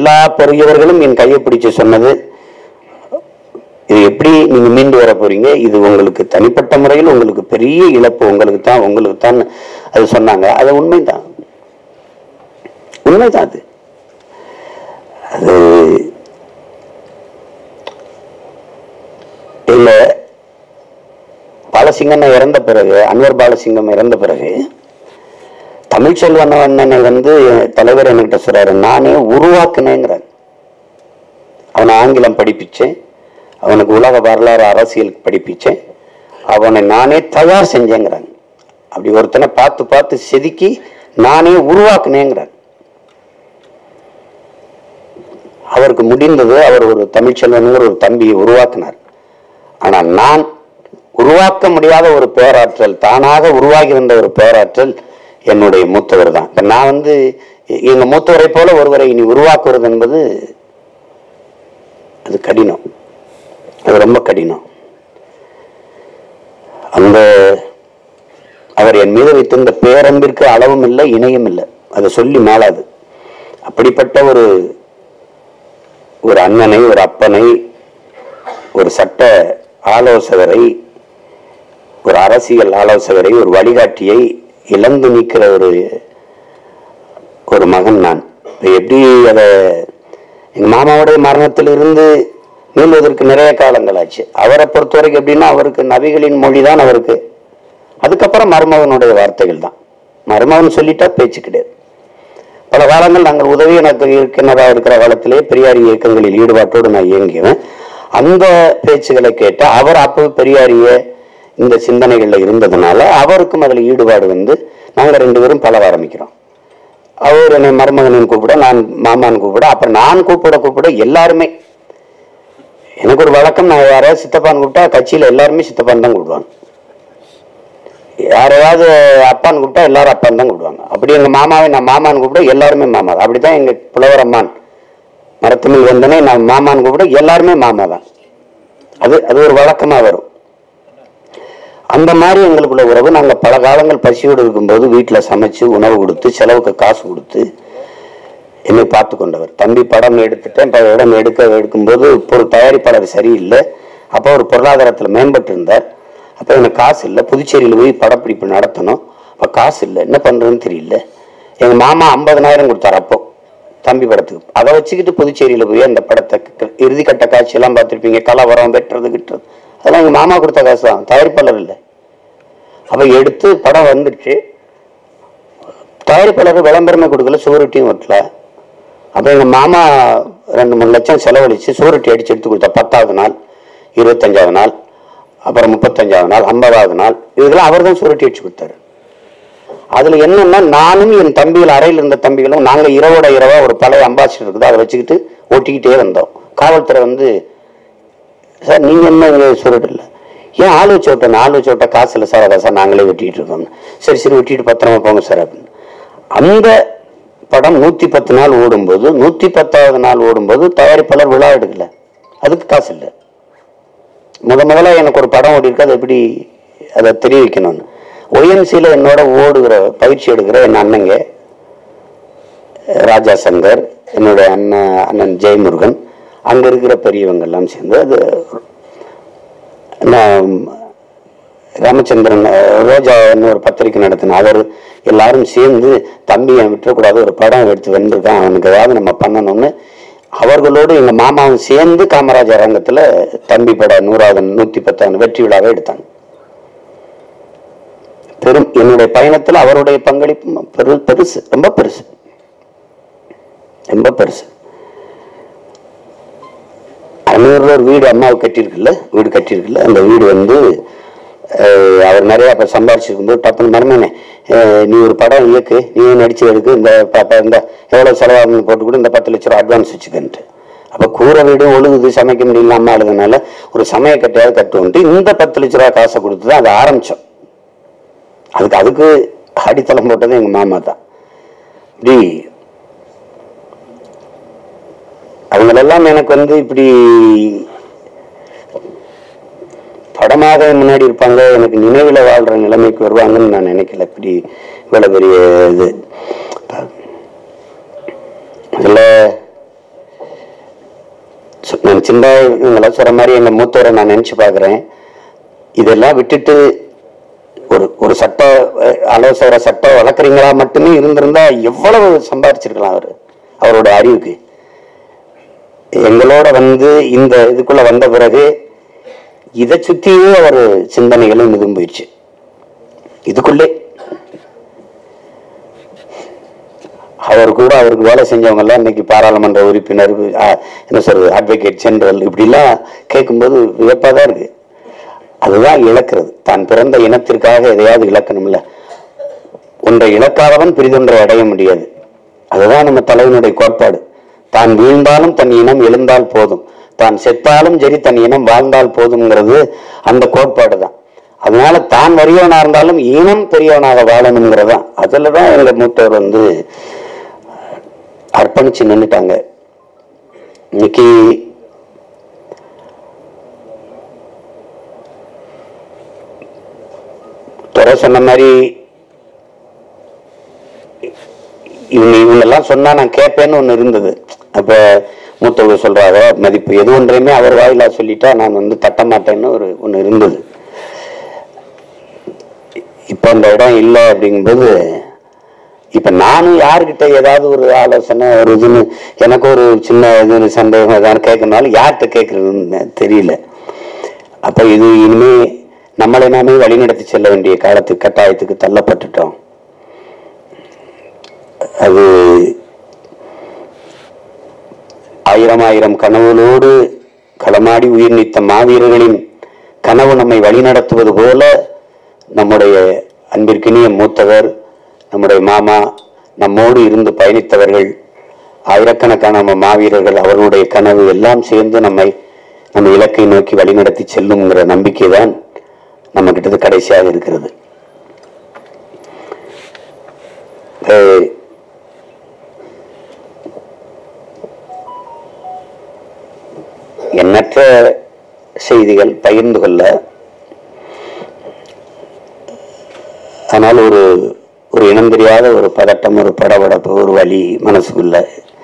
எல்லா பெரியவர்களும் என் கையை பிடிச்சு சொன்னது இது எப்படி நீங்க மீண்டு வர போறீங்க இது உங்களுக்கு தனிப்பட்ட முறையில் உங்களுக்கு பெரிய இழப்பு உங்களுக்கு தான் உங்களுக்கு தான் அது சொன்னாங்க அது உண்மைதான் உண்மைதான் அது அது இல்ல பாலசிங்கன் இறந்த பிறகு அன்வர் பாலசிங்கம் இறந்த பிறகு தமிழ்ச்செல்வன் அண்ணனை வந்து தலைவர் என்கிட்ட சொல்றாரு நானே உருவாக்குனேங்கிறார் அவனை ஆங்கிலம் படிப்பிச்சேன் அவனுக்கு உலக வரலாறு அரசியல் படிப்பிச்சேன் அவனை நானே தயார் செஞ்சேங்கிறாங்க அப்படி ஒருத்தனை பார்த்து பார்த்து செதுக்கி நானே உருவாக்குனேங்கிறார் அவருக்கு முடிந்தது அவர் ஒரு தமிழ்ச்செல்வனுங்கிற ஒரு தம்பியை உருவாக்கினார் ஆனா நான் உருவாக்க முடியாத ஒரு பேராற்றல் தானாக உருவாகி வந்த ஒரு பேராற்றல் என்னுடைய மூத்தவர் தான் இப்ப நான் வந்து எ- எங்க மூத்தவரை போல ஒருவரை இனி உருவாக்குவது என்பது அது கடினம் அது ரொம்ப கடினம் அந்த அவர் என் மீது வைத்திருந்த பேரன்பிற்கு அளவும் இல்லை இணையும் இல்லை அதை சொல்லி மேலாது அப்படிப்பட்ட ஒரு ஒரு அண்ணனை ஒரு அப்பனை ஒரு சட்ட ஆலோசகரை ஒரு அரசியல் ஆலோசகரை ஒரு வழிகாட்டியை இழந்து நிற்கிற ஒரு ஒரு மகன் நான் இப்ப எப்படி அதை எங்க மாமாவுடைய மரணத்திலிருந்து மீள்வதற்கு நிறைய காலங்கள் ஆச்சு அவரை பொறுத்த வரைக்கும் எப்படின்னா அவருக்கு நபிகளின் மொழி தான் அவருக்கு அதுக்கப்புறம் மருமகனுடைய வார்த்தைகள் தான் மருமகன் சொல்லிட்டா பேச்சு கிடையாது பல காலங்கள் நாங்கள் உதவி எனக்கு இருக்கின்றதா இருக்கிற காலத்திலே பெரியார் இயக்கங்களில் ஈடுபாட்டோடு நான் இயங்கியவன் அந்த பேச்சுகளை கேட்ட அவர் அப்போ பெரியாரிய இந்த சிந்தனைகள்ல இருந்ததுனால அவருக்கும் அதுல ஈடுபாடு வந்து நாங்க ரெண்டு பேரும் பழக ஆரம்பிக்கிறோம் அவர் என்னை மருமகனின் கூப்பிட நான் மாமான் கூப்பிட அப்புறம் நான் கூப்பிட கூப்பிட எல்லாருமே எனக்கு ஒரு வழக்கம் நான் யாரையாவது சித்தப்பான்னு கூப்பிட்டா கட்சியில எல்லாருமே சித்தப்பான் தான் கூப்பிடுவாங்க யாரையாவது அப்பான்னு கூப்பிட்டா எல்லாரும் அப்பான்னு தான் கூப்பிடுவாங்க அப்படி எங்க மாமாவை நான் மாமான்னு கூப்பிட எல்லாருமே மாமா தான் அப்படித்தான் எங்க புலவர் அம்மான் மரத்தமிழ் வந்தனே நான் மாமான்னு கூப்பிட எல்லாருமே மாமா தான் அது அது ஒரு வழக்கமா வரும் அந்த மாதிரி எங்களுக்குள்ள உறவு நாங்க பல காலங்கள் பசியோடு இருக்கும்போது வீட்டுல சமைச்சு உணவு கொடுத்து செலவுக்கு காசு கொடுத்து என்னை பார்த்து கொண்டவர் தம்பி படம் எடுத்துட்டேன் ப- இடம் எடுக்க எடுக்கும்போது இப்போ ஒரு தயாரிப்பாளர் சரியில்லை அப்போ ஒரு பொருளாதாரத்தில் மேம்பட்டு இருந்தார் அப்போ எனக்கு காசு இல்லை புதுச்சேரியில் போய் படப்பிடிப்பு நடத்தணும் அப்போ காசு இல்லை என்ன பண்ணுறதுன்னு தெரியல எங்கள் மாமா ஐம்பதனாயிரம் கொடுத்தார் அப்போ தம்பி படத்துக்கு அதை வச்சுக்கிட்டு புதுச்சேரியில் போய் அந்த படத்தை க- இறுதிக்கட்ட காட்சியெல்லாம் பார்த்துருப்பீங்க கலவரம் வெட்டுறது கிட்டுறது அதெல்லாம் எங்கள் மாமா கொடுத்த காசு தான் தயாரிப்பாளர் இல்லை அப்போ எடுத்து படம் வந்துடுச்சு தயாரிப்பாளர் விளம்பரமே கொடுக்கல சூரிட்டியும் வரல அப்போ எங்கள் மாமா ரெண்டு மூணு லட்சம் செலவழிச்சு சூரிட்டி அடிச்சு எடுத்து கொடுத்தா பத்தாவது நாள் இருபத்தஞ்சாவது நாள் அப்புறம் முப்பத்தஞ்சாவது நாள் ஐம்பதாவது நாள் இதெல்லாம் அவர் தான் சூரிட்டி அடிச்சு கொடுத்தாரு அதுல என்னன்னா நானும் என் தம்பிகள் அறையில் இருந்த தம்பிகளும் நாங்க இரவோட இரவா ஒரு பழைய அம்பாசிடர் இருக்குது அதை வச்சுக்கிட்டு ஓட்டிக்கிட்டே வந்தோம் காவல்துறை வந்து சார் நீங்க என்ன இங்க சொல்லிட்டு இல்லை ஏன் ஆள் வச்சு விட்டேன் ஆள் வச்சு விட்டா காசு இல்லை சார் அதான் சார் நாங்களே வெட்டிட்டு இருக்கோம் சரி சரி வெட்டிட்டு பத்திரமா போங்க சார் அப்படின்னு அந்த படம் நூத்தி பத்து நாள் ஓடும்போது நூத்தி பத்தாவது நாள் ஓடும்போது தயாரிப்பாளர் விழா எடுக்கல அதுக்கு காசு இல்லை முத முதல்ல எனக்கு ஒரு படம் ஓடி இருக்கு அதை எப்படி அதை தெரிய வைக்கணும்னு ஒய்எம்சியில் என்னோட ஓடுகிற பயிற்சி எடுக்கிற என் அண்ணங்க ராஜா சங்கர் என்னுடைய அண்ணன் அண்ணன் ஜெயமுருகன் அங்க இருக்கிற பெரியவங்க எல்லாம் சேர்ந்து அது நான் ராமச்சந்திரன் அஹ், ரோஜா ஒரு பத்திரிக்கை நடத்தின அவர் எல்லாரும் சேர்ந்து தம்பியை விட்டுறக்கூடாது ஒரு படம் எடுத்து வந்திருக்கான் அவனுக்கு ஏதாவது நம்ம பண்ணணும்னு அவர்களோடு எங்க மாமாவும் சேர்ந்து காமராஜர் அரங்கத்துல தம்பி பட நூறாவது நூத்தி பத்தாவது வெற்றி விழாவை எடுத்தாங்க பெரும் என்னுடைய பயணத்துல அவருடைய பங்களிப்பு பெரு பெருசு ரொம்ப பெருசு ரொம்ப பெருசு அன்னூர்ல ஒரு வீடு அம்மாவுக்கு கட்டியிருக்குல்ல வீடு கட்டியிருக்குல்ல அந்த வீடு வந்து அஹ், அவர் நிறைய அப்ப சம்பாரிச்சிருக்கும்போது டப்புன்னு மரமேனே நீ ஒரு படம் இயக்கு நீ நடிச்சு எடுக்கு இந்த ப- ப- இந்த எவ்வளவு செலவாகுன்னு போட்டு கூட இந்த பத்து லட்ச ரூபா அட்வான்ஸ் வச்சுக்கன்ட்டு அப்ப கூரை வீடும் ஒழுகுது சமைக்க முடியல அம்மா அழுதுனால ஒரு சமய கட்டையாவது கட்டுவோன்ட்டு இந்த பத்து லட்ச ரூபா காசை கொடுத்து தான் அதை ஆரம்பிச்சோம் அதுக்கு அதுக்கு அடித்தளம் போட்டது எங்க மாமா தான் இப்படி அவங்களெல்லாம் எனக்கு வந்து இப்படி படமாக முன்னாடி இருப்பாங்க எனக்கு நினைவுல வாழ்ற நிலைமைக்கு வருவாங்கன்னு நான் நினைக்கல இப்படி இவ்வளவு பெரிய இது இதுல சின்ன இவங்களாம் சொல்ற மாதிரி எங்க மூத்தவரை நான் நினைச்சு பார்க்கிறேன் இதெல்லாம் விட்டுட்டு ஒரு ஒரு சட்ட அஹ், ஆலோசகரை சட்டம் வளர்க்குறீங்களா மட்டுமே இருந்திருந்தா எவ்வளவு சம்பாதிச்சிருக்கலாம் அவர் அவரோட அறிவுக்கு எங்களோட வந்து இந்த இதுக்குள்ள வந்த பிறகு இதை சுத்தியே அவர் சிந்தனைகளும் இதுவும் போயிடுச்சு இதுக்குள்ளே அவர் கூட அவருக்கு வேலை செஞ்சவங்க எல்லாம் இன்னைக்கு பாராளுமன்ற உறுப்பினர் ஆ, என்ன சொல்றது அட்வொகேட் ஜெனரல் இப்படிலாம் கேட்கும்போது வியப்பா தான் இருக்கு அதுதான் இழக்கிறது தான் பிறந்த இனத்திற்காக எதையாவது இழக்கணும்ல ஒன்றை இழக்காதவன் பிரிதொன்றை அடைய முடியாது அதுதான் நம்ம தலைவனுடைய கோட்பாடு தான் வீழ்ந்தாலும் தன் இனம் எழுந்தால் போதும் தான் செத்தாலும் சரி தன் இனம் வாழ்ந்தால் போதுங்கிறது அந்த கோட்பாடு தான் அதனால தான் வறியவனா இருந்தாலும் இனம் பெரியவனாக வாழணுங்கிறது தான் அதுல தான் எங்க மூத்தவர் வந்து அர்ப்பணிச்சு நின்னுட்டாங்க இன்னைக்கு துறை சொன்ன மாதிரி இவங்க இவங்கெல்லாம் சொன்னா நான் கேட்பேன்னு ஒண்ணு இருந்தது அப்ப மூத்தவங்க சொல்றாங்க மதிப்பு எது ஒன்றையுமே அவர் வாயிலா சொல்லிட்டா நான் வந்து தட்ட மாட்டேன்னு ஒரு ஒண்ணு இருந்தது இப்ப அந்த இடம் இல்லை அப்படிங்கும்போது இப்ப நானும் யாருக்கிட்ட ஏதாவது ஒரு ஆலோசனை ஒரு இதுன்னு எனக்கு ஒரு சின்ன இது சந்தேகம் ஏதாவது கேட்கணும்னாலும் யார்கிட்ட கேட்கறதுன்னு தெரியல அப்ப இது இனிமே நம்மளை நாமே வழிநடத்தி செல்ல வேண்டிய காலத்து கட்டாயத்துக்கு தள்ளப்பட்டுட்டோம் அது ஆயிரம் ஆயிரம் கனவுகளோடு களமாடி உயிர் நீத்த மாவீரர்களின் கனவு நம்மை வழிநடத்துவது போல நம்முடைய அன்பிற்கினிய மூத்தவர் நம்முடைய மாமா நம்மோடு இருந்து பயணித்தவர்கள் ஆயிரக்கணக்கான நம்ம மாவீரர்கள் அவர்களுடைய கனவு எல்லாம் சேர்ந்து நம்மை நம்ம இலக்கை நோக்கி வழிநடத்தி செல்லுங்கிற நம்பிக்கை தான் நம்ம கிட்ட கடைசியாக இருக்கிறது அஹ் எண்ணற்ற செய்திகள் பகிர்ந்து கொள்ள ஆனால் ஒரு ஒரு இனம் தெரியாத ஒரு பதட்டம் ஒரு படபடப்பு ஒரு வலி மனசுக்குள்ள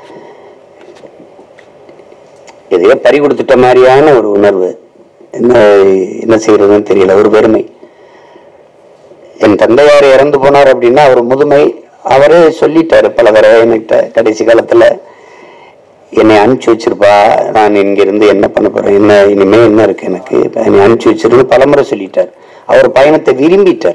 எதையோ பறி கொடுத்துட்ட மாதிரியான ஒரு உணர்வு என்ன என்ன செய்யறதுன்னு தெரியல ஒரு பெருமை என் தந்தையார் இறந்து போனார் அப்படின்னா அவர் முதுமை அவரே சொல்லிட்டாரு பல தடவை என்கிட்ட கடைசி காலத்துல என்னை அனுப்பிச்சு வச்சிருப்பா நான் இங்கிருந்து என்ன பண்ண போறேன் என்ன இனிமே என்ன இருக்கு எனக்கு என்னை அனுப்பிச்சு வச்சிருந்து பலமுறை சொல்லிட்டார் அவர் பயணத்தை விரும்பிட்டார்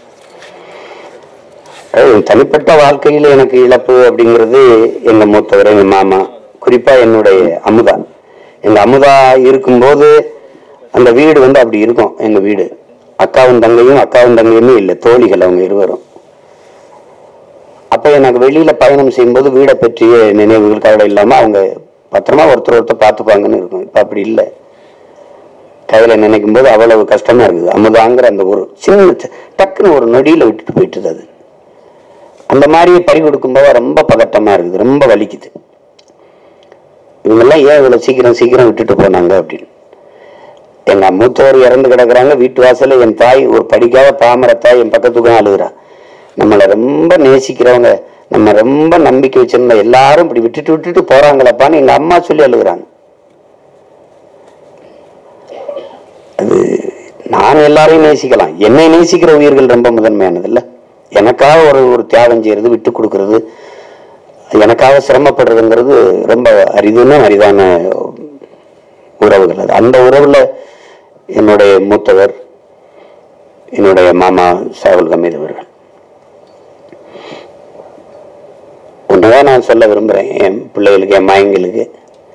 அதாவது என் தனிப்பட்ட வாழ்க்கையில எனக்கு இழப்பு அப்படிங்கிறது எங்க மூத்தவர் எங்க மாமா குறிப்பா என்னுடைய அமுதா எங்க அமுதா இருக்கும்போது அந்த வீடு வந்து அப்படி இருக்கும் எங்க வீடு அக்காவும் தங்கையும் அக்காவும் தங்கையுமே இல்லை தோழிகள் அவங்க இருவரும் அப்ப எனக்கு வெளியில பயணம் செய்யும்போது வீடை பற்றிய நினைவுகள் கவலை இல்லாம அவங்க பத்திரமா ஒருத்தர் ஒருத்தர் பார்த்துப்பாங்கன்னு இருக்கும் இப்ப அப்படி இல்லை கையில நினைக்கும் போது அவ்வளவு கஷ்டமா இருக்குது அமுதாங்கிற அந்த ஒரு சின்ன ட- டக்குன்னு ஒரு நொடியில விட்டுட்டு போயிட்டுது அது அந்த மாதிரி பறி கொடுக்கும்போது ரொம்ப பதட்டமா இருக்குது ரொம்ப வலிக்குது இவங்கெல்லாம் ஏன் இவ்வளவு சீக்கிரம் சீக்கிரம் விட்டுட்டு போனாங்க அப்படின்னு எங்க மூத்தவர் இறந்து கிடக்குறாங்க வீட்டு வாசல்ல என் தாய் ஒரு படிக்காத பாமர தாய் என் பக்கத்துக்கும் அழுகுறா நம்மளை ரொம்ப நேசிக்கிறவங்க நம்ம ரொம்ப நம்பிக்கை வச்சிருந்த எல்லாரும் இப்படி விட்டுட்டு விட்டுட்டு போறாங்களப்பான்னு எங்க அம்மா சொல்லி அழுகுறாங்க அது நானும் எல்லாரையும் நேசிக்கலாம் என்னை நேசிக்கிற உயிர்கள் ரொம்ப முதன்மையானது இல்ல எனக்காக ஒரு ஒரு தியாகம் செய்யறது விட்டு கொடுக்கறது எனக்காக சிரமப்படுறதுங்கிறது ரொம்ப அரிதுன்னு அரிதான உறவுகள் அது அந்த உறவுல என்னுடைய மூத்தவர் என்னுடைய மாமா சாகுல் கமீத் அவர்கள் ஒண்ணுதான் நான் சொல்ல விரும்புறேன் என் பிள்ளைகளுக்கு என் மாயங்களுக்கு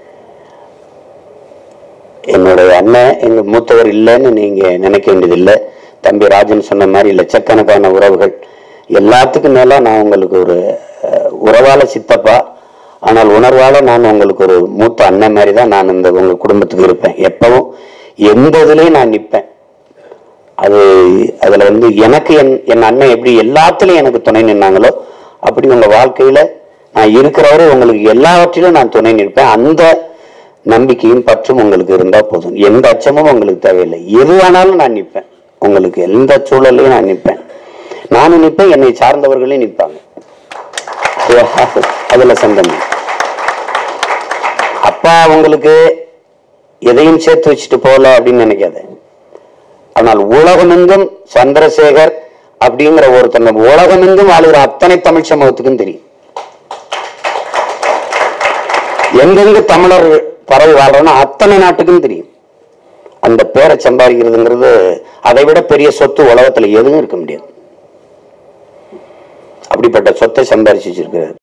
என்னுடைய அண்ணன் எங்க மூத்தவர் இல்லைன்னு நீங்க நினைக்க வேண்டியதில்லை தம்பி ராஜன் சொன்ன மாதிரி லட்சக்கணக்கான உறவுகள் எல்லாத்துக்கும் மேல நான் உங்களுக்கு ஒரு அஹ், உறவால சித்தப்பா ஆனால் உணர்வால நான் உங்களுக்கு ஒரு மூத்த அண்ணன் மாதிரி தான் நான் இந்த உங்க குடும்பத்துக்கு இருப்பேன் எப்பவும் எந்த இதுலயும் நான் நிற்பேன் அது அதுல வந்து எனக்கு என் என் அண்ணன் எப்படி எல்லாத்துலயும் எனக்கு துணை நின்னாங்களோ அப்படி உங்க வாழ்க்கையில நான் இருக்கிறவரை உங்களுக்கு எல்லாவற்றிலும் நான் துணை நிற்பேன் அந்த நம்பிக்கையும் பற்றும் உங்களுக்கு இருந்தா போதும் எந்த அச்சமும் உங்களுக்கு தேவையில்லை எது வேணாலும் நான் நிற்பேன் உங்களுக்கு எந்த சூழலையும் நான் நிற்பேன் நானும் நிற்பேன் என்னை சார்ந்தவர்களையும் நிற்பாங்க அதுல சந்தம் இல்லை. அப்பா உங்களுக்கு எதையும் சேர்த்து வச்சுட்டு போகல அப்படின்னு நினைக்காத ஆனால் உலகமெங்கும் சந்திரசேகர் அப்படிங்கிற ஒருத்தன் உலகமெங்கும் வாழுகிற அத்தனை தமிழ் சமூகத்துக்கும் தெரியும் எங்கெங்க தமிழர் பரவி வாழ்றோன்னா அத்தனை நாட்டுக்கும் தெரியும் அந்த பேரை சம்பாதிக்கிறதுங்கிறது அதை விட பெரிய சொத்து உலகத்துல எதுவும் இருக்க முடியாது அப்படிப்பட்ட சொத்தை சம்பாரிச்சு வச்சிருக்கிறார்